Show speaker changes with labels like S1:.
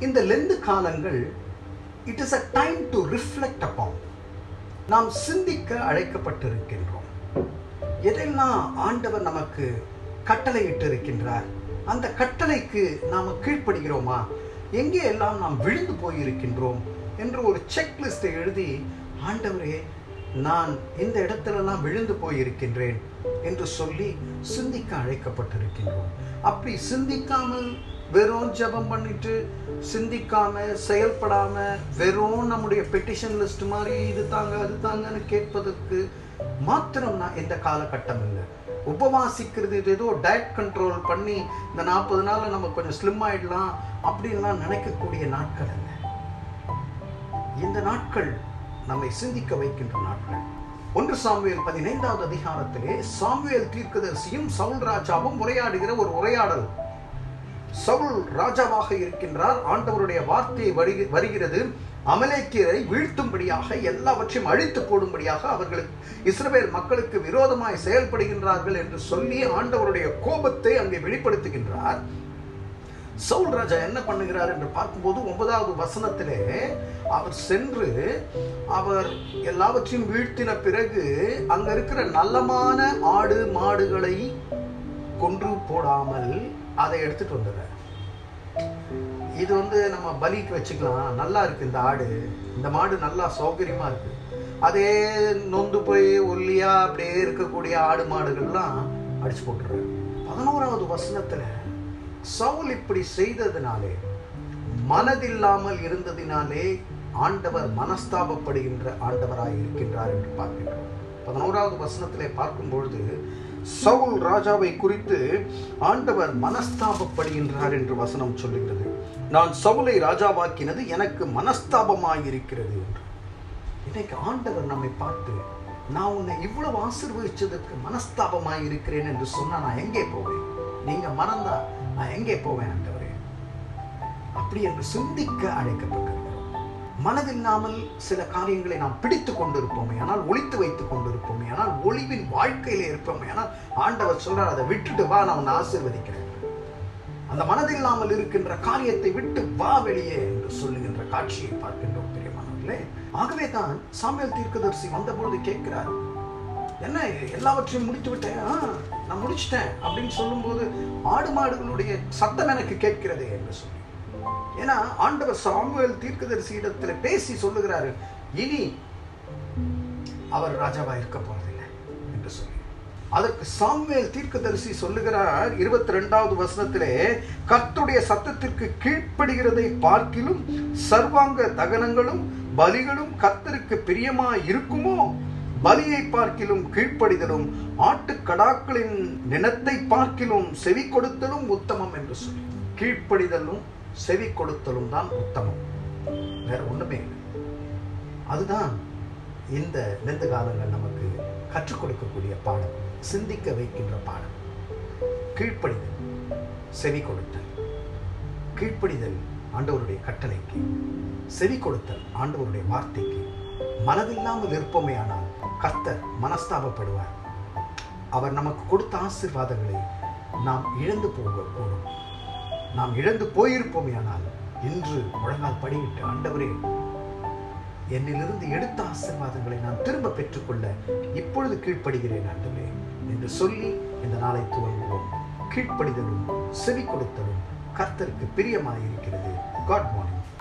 S1: இந்த லெந்து காலங்கள் it is a time to reflect upon நாம் சிந்திக்க அழைக்கப்பட்டிருக்கின்றோம் எதெல்லாம் ஆண்டவர் நமக்கு கட்டளையிட்டு இருக்கின்றார் அந்த கட்டளைக்கு நாம் கீழ்ப்படுகிறோமா எங்கே எல்லாம் நாம் விழுந்து போயிருக்கின்றோம் என்று ஒரு செக்லிஸ்டை எழுதி ஆண்டவரே நான் இந்த இடத்துலலாம் விழுந்து போயிருக்கின்றேன் என்று சொல்லி சிந்திக்க அழைக்கப்பட்டிருக்கின்றோம் அப்படி சிந்திக்காமல் வெறும் ஜெபம் பண்ணிட்டு சிந்திக்காம செயல்படாம வெறும் நம்முடைய பெட்டிஷன் லிஸ்ட் மாதிரி இது தாங்க அது தாங்கன்னு கேட்பதற்கு மாத்திரம் நான் எந்த காலகட்டம் இல்லை உபவாசிக்கிறது இது ஏதோ டயட் கண்ட்ரோல் பண்ணி இந்த நாற்பது நாள் நம்ம கொஞ்சம் ஸ்லிம் ஆயிடலாம் அப்படின்லாம் நினைக்கக்கூடிய நாட்கள் அல்ல இந்த நாட்கள் நம்மை சிந்திக்க வைக்கின்ற நாட்கள் ஒன்று சாமுவேல் பதினைந்தாவது அதிகாரத்திலே சாமுவேல் தீர்க்கதரிசியும் சவுல் ராஜாவும் உரையாடுகிற ஒரு உரையாடல் சவுல் ராஜாவாக இருக்கின்றார் ஆண்டவருடைய வார்த்தை வருகி- வருகிறது அமலேக்கியரை வீழ்த்தும்படியாக எல்லாவற்றையும் அழித்து போடும்படியாக அவர்களுக்கு இஸ்ரவேல் மக்களுக்கு விரோதமாய் செயல்படுகின்றார்கள் என்று சொல்லி ஆண்டவருடைய கோபத்தை அங்கே வெளிப்படுத்துகின்றார் சவுல் ராஜா என்ன பண்ணுகிறார் என்று பார்க்கும்போது ஒன்பதாவது வசனத்திலே அவர் சென்று அவர் எல்லாவற்றையும் வீழ்த்தின பிறகு அங்க இருக்கிற நல்லமான ஆடு மாடுகளை கொன்று போடாமல் அதை எடுத்துட்டு வந்துடுறார் இது வந்து நம்ம பலிக்கு வச்சுக்கலாம் நல்லா இருக்கு இந்த ஆடு இந்த மாடு நல்லா சௌகரியமா இருக்கு அதே நொந்து போய் ஒல்லியா அப்படியே இருக்கக்கூடிய ஆடு மாடுகள்லாம் அடிச்சு போட்டுறாரு பதினோராவது வசனத்துல சவுல் இப்படி செய்ததினாலே மனதில்லாமல் இருந்ததினாலே ஆண்டவர் மனஸ்தாபப்படுகின்ற ஆண்டவராய் இருக்கின்றார் என்று பார்க்கின்றோம் பதினோராவது வசனத்திலே பார்க்கும் பொழுது சவுல் ராஜாவை குறித்து ஆண்டவர் மனஸ்தாபப்படுகின்றார் என்று வசனம் சொல்லுகிறது நான் சவுலை ராஜாவாக்கினது எனக்கு மனஸ்தாபமாய் இருக்கிறது என்று இன்னைக்கு ஆண்டவர் நம்மை பார்த்து நான் உன்னை இவ்வளவு ஆசீர்வதிச்சதுக்கு மனஸ்தாபமாய் இருக்கிறேன் என்று சொன்னா நான் எங்கே போவேன் நீங்க மறந்தா நான் எங்கே போவேன் ஆண்டவரே அப்படி என்று சிந்திக்க அழைக்கப்பட்டிருக்கிறோம் மனதில்லாமல் சில காரியங்களை நாம் பிடித்து கொண்டிருப்போமே ஆனால் ஒளித்து வைத்துக் கொண்டிருப்போமே ஆனால் ஒளிவின் வாழ்க்கையில இருப்போமே ஆனால் ஆண்டவர் சொல்றார் அதை விட்டுட்டு வா நான் உன்னை ஆசீர்வதிக்கிறேன் அந்த மனதில்லாமல் இருக்கின்ற காரியத்தை விட்டு வா வெளியே என்று சொல்லுகின்ற காட்சியை பார்க்கின்றோம் பிரியமானவர்களே ஆகவே தான் சாமியல் தீர்க்கதரிசி வந்தபொழுது கேட்கிறார் என்ன எல்லாவற்றையும் முடித்து விட்டேன் ஆ, நான் முடிச்சிட்டேன் அப்படின்னு சொல்லும்போது ஆடு மாடுகளுடைய சத்தம் எனக்கு கேட்கிறது என்று சொல்லி ஏன்னா ஆண்டவர் சாமுவேல் தீர்க்கதரிசி இடத்துல பேசி சொல்லுகிறாரு இனி அவர் ராஜாவா இருக்க போறதில்லை என்று சொல்லி அதற்கு சாமுவேல் தீர்க்கதரிசி சொல்லுகிறார் இருபத்தி ரெண்டாவது வசனத்திலே கர்த்தருடைய சத்தத்திற்கு கீழ்ப்படுகிறதை பார்க்கிலும் சர்வாங்க தகனங்களும் பலிகளும் கர்த்தருக்கு பிரியமா இருக்குமோ பலியை பார்க்கிலும் கீழ்ப்படிதலும் ஆட்டுக்கடாக்களின் நினத்தை பார்க்கிலும் செவி கொடுத்தலும் உத்தமம் என்று சொல்லி கீழ்ப்படிதலும் செவி கொடுத்தலும் தான் உத்தமம் வேற ஒண்ணுமே இல்லை அதுதான் இந்த நெந்து காலங்கள் நமக்கு கற்றுக் கொடுக்கக்கூடிய பாடம் சிந்திக்க வைக்கின்ற பாடம் கீழ்ப்படிதல் செவி கொடுத்தல் கீழ்ப்படிதல் ஆண்டவருடைய கட்டளைக்கு செவி கொடுத்தல் ஆண்டவருடைய வார்த்தைக்கு மனதில்லாமல் இருப்போமே ஆனால் கர்த்தர் மனஸ்தாபப்படுவார் அவர் நமக்கு கொடுத்த ஆசீர்வாதங்களை நாம் இழந்து போகக்கூடும் நாம் இழந்து போயிருப்போமே ஆனால் இன்று முழங்கால் படியிட்டு ஆண்டவரே என்னிலிருந்து எடுத்த ஆசீர்வாதங்களை நான் திரும்ப பெற்றுக்கொள்ள இப்பொழுது கீழ்ப்படுகிறேன் ஆண்டவரே என்று சொல்லி இந்த நாளை துவங்குவோம் கீழ்ப்படிதலும் செவி கொடுத்தலும் கர்த்தருக்கு பிரியமாயிருக்கிறது காட் மார்னிங்